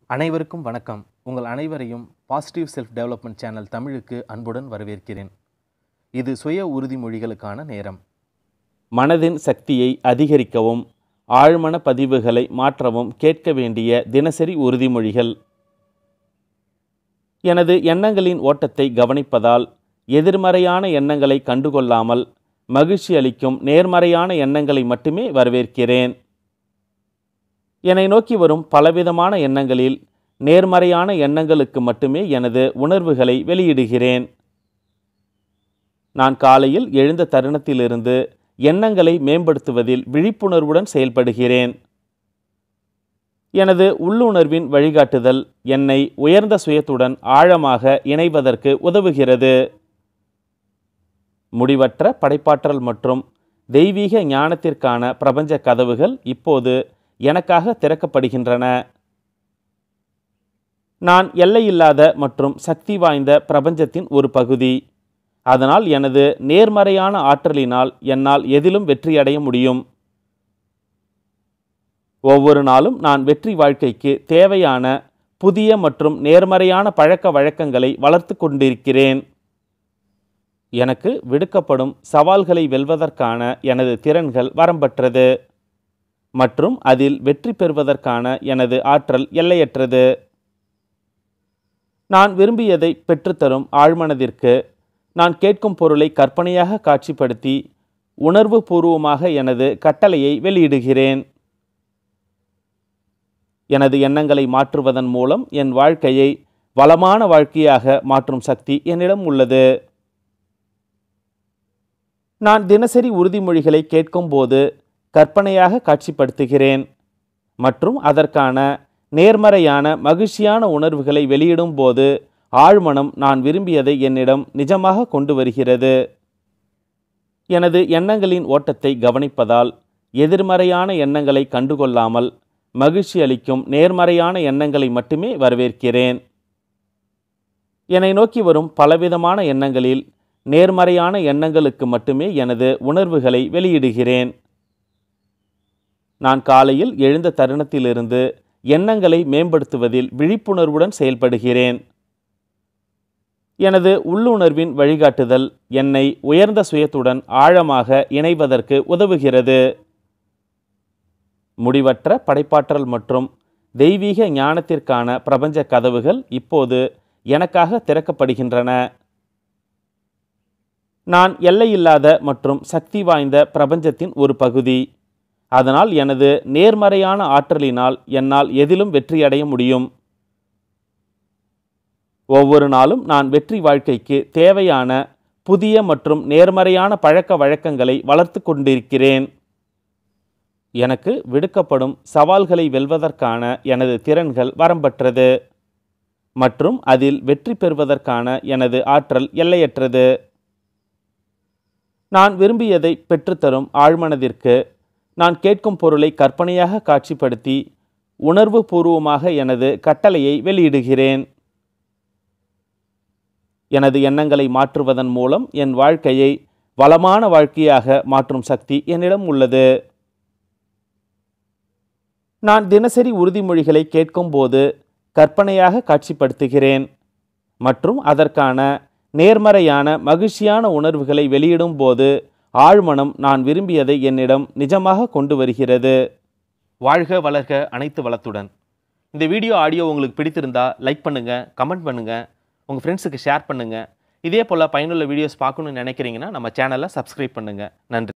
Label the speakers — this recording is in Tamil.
Speaker 1: அனைவருக்கும் வணக்கம் உங்கள் அனைவரையும் பாசிட்டிவ் செல்ஃப் டெவலப்மெண்ட் சேனல் தமிழுக்கு அன்புடன் வரவேற்கிறேன் இது சுய உறுதிமொழிகளுக்கான நேரம்
Speaker 2: மனதின் சக்தியை அதிகரிக்கவும் ஆழ்மன பதிவுகளை மாற்றவும் கேட்க வேண்டிய தினசரி உறுதிமொழிகள் எனது எண்ணங்களின் ஓட்டத்தை கவனிப்பதால் எதிர்மறையான எண்ணங்களை கண்டுகொள்ளாமல் மகிழ்ச்சி அளிக்கும் நேர்மறையான எண்ணங்களை மட்டுமே வரவேற்கிறேன் என்னை நோக்கி வரும் பலவிதமான எண்ணங்களில் நேர்மறையான எண்ணங்களுக்கு மட்டுமே எனது உணர்வுகளை வெளியிடுகிறேன் நான் காலையில் எழுந்த தருணத்திலிருந்து எண்ணங்களை மேம்படுத்துவதில் விழிப்புணர்வுடன் செயல்படுகிறேன் எனது உள்ளுணர்வின் வழிகாட்டுதல் என்னை உயர்ந்த சுயத்துடன் ஆழமாக இணைவதற்கு உதவுகிறது முடிவற்ற படைப்பாற்றல் மற்றும் தெய்வீக ஞானத்திற்கான பிரபஞ்ச கதவுகள் இப்போது எனக்காக திறக்கப்படுகின்றன நான் எல்லையில்லாத மற்றும் சக்தி வாய்ந்த பிரபஞ்சத்தின் ஒரு பகுதி அதனால் எனது நேர்மறையான ஆற்றலினால் என்னால் எதிலும் வெற்றியடைய முடியும் ஒவ்வொரு நாளும் நான் வெற்றி வாழ்க்கைக்கு தேவையான புதிய மற்றும் நேர்மறையான பழக்க வழக்கங்களை வளர்த்து கொண்டிருக்கிறேன் எனக்கு விடுக்கப்படும் சவால்களை வெல்வதற்கான எனது திறன்கள் வரம்பற்றது மற்றும் அதில் வெற்றி பெறுவதற்கான எனது ஆற்றல் எல்லையற்றது நான் விரும்பியதை பெற்றுத்தரும் ஆழ்மனதிற்கு நான் கேட்கும் பொருளை கற்பனையாக காட்சிப்படுத்தி உணர்வு பூர்வமாக எனது கட்டளையை வெளியிடுகிறேன் எனது எண்ணங்களை மாற்றுவதன் மூலம் என் வாழ்க்கையை வளமான வாழ்க்கையாக மாற்றும் சக்தி என்னிடம் உள்ளது நான் தினசரி உறுதிமொழிகளை கேட்கும்போது கற்பனையாக காட்சிப்படுத்துகிறேன் மற்றும் அதற்கான நேர்மறையான மகிழ்ச்சியான உணர்வுகளை வெளியிடும் போது ஆழ்மனம் நான் விரும்பியதை என்னிடம் நிஜமாக கொண்டு வருகிறது எனது எண்ணங்களின் ஓட்டத்தை கவனிப்பதால் எதிர்மறையான எண்ணங்களை கண்டுகொள்ளாமல் மகிழ்ச்சி அளிக்கும் நேர்மறையான எண்ணங்களை மட்டுமே வரவேற்கிறேன் என்னை நோக்கி வரும் பலவிதமான எண்ணங்களில் நேர்மறையான எண்ணங்களுக்கு மட்டுமே எனது உணர்வுகளை வெளியிடுகிறேன் நான் காலையில் எழுந்த தருணத்திலிருந்து எண்ணங்களை மேம்படுத்துவதில் விழிப்புணர்வுடன் செயல்படுகிறேன் எனது உள்ளுணர்வின் வழிகாட்டுதல் என்னை உயர்ந்த சுயத்துடன் ஆழமாக இணைவதற்கு உதவுகிறது முடிவற்ற படைப்பாற்றல் மற்றும் தெய்வீக ஞானத்திற்கான பிரபஞ்ச கதவுகள் இப்போது எனக்காக திறக்கப்படுகின்றன நான் எல்லையில்லாத மற்றும் சக்தி வாய்ந்த பிரபஞ்சத்தின் ஒரு பகுதி அதனால் எனது நேர்மறையான ஆற்றலினால் என்னால் எதிலும் வெற்றியடைய முடியும் ஒவ்வொரு நாளும் நான் வெற்றி வாழ்க்கைக்கு தேவையான புதிய மற்றும் நேர்மறையான பழக்க வழக்கங்களை வளர்த்து கொண்டிருக்கிறேன் எனக்கு விடுக்கப்படும் சவால்களை வெல்வதற்கான எனது திறன்கள் வரம்பற்றது மற்றும் அதில் வெற்றி பெறுவதற்கான எனது ஆற்றல் எல்லையற்றது நான் விரும்பியதை பெற்றுத்தரும் ஆழ்மனதிற்கு நான் கேட்கும் பொருளை கற்பனையாக காட்சிப்படுத்தி உணர்வு பூர்வமாக எனது கட்டளையை வெளியிடுகிறேன் எனது எண்ணங்களை மாற்றுவதன் மூலம் என் வாழ்க்கையை வளமான வாழ்க்கையாக மாற்றும் சக்தி என்னிடம் உள்ளது நான் தினசரி உறுதிமொழிகளை கேட்கும்போது கற்பனையாக காட்சிப்படுத்துகிறேன் மற்றும் அதற்கான நேர்மறையான மகிழ்ச்சியான உணர்வுகளை வெளியிடும் போது ஆழ்மனம் நான் விரும்பியதை என்னிடம் நிஜமாக கொண்டு வருகிறது
Speaker 1: வாழ்க வளர்க அனைத்து வளத்துடன் இந்த வீடியோ ஆடியோ உங்களுக்கு பிடித்திருந்தா லைக் பண்ணுங்கள் கமெண்ட் பண்ணுங்கள் உங்கள் ஃப்ரெண்ட்ஸுக்கு ஷேர் பண்ணுங்கள் இதே போல் பயனுள்ள வீடியோஸ் பார்க்கணுன்னு நினைக்கிறீங்கன்னா நம்ம சேனலை சப்ஸ்கிரைப் பண்ணுங்கள் நன்றி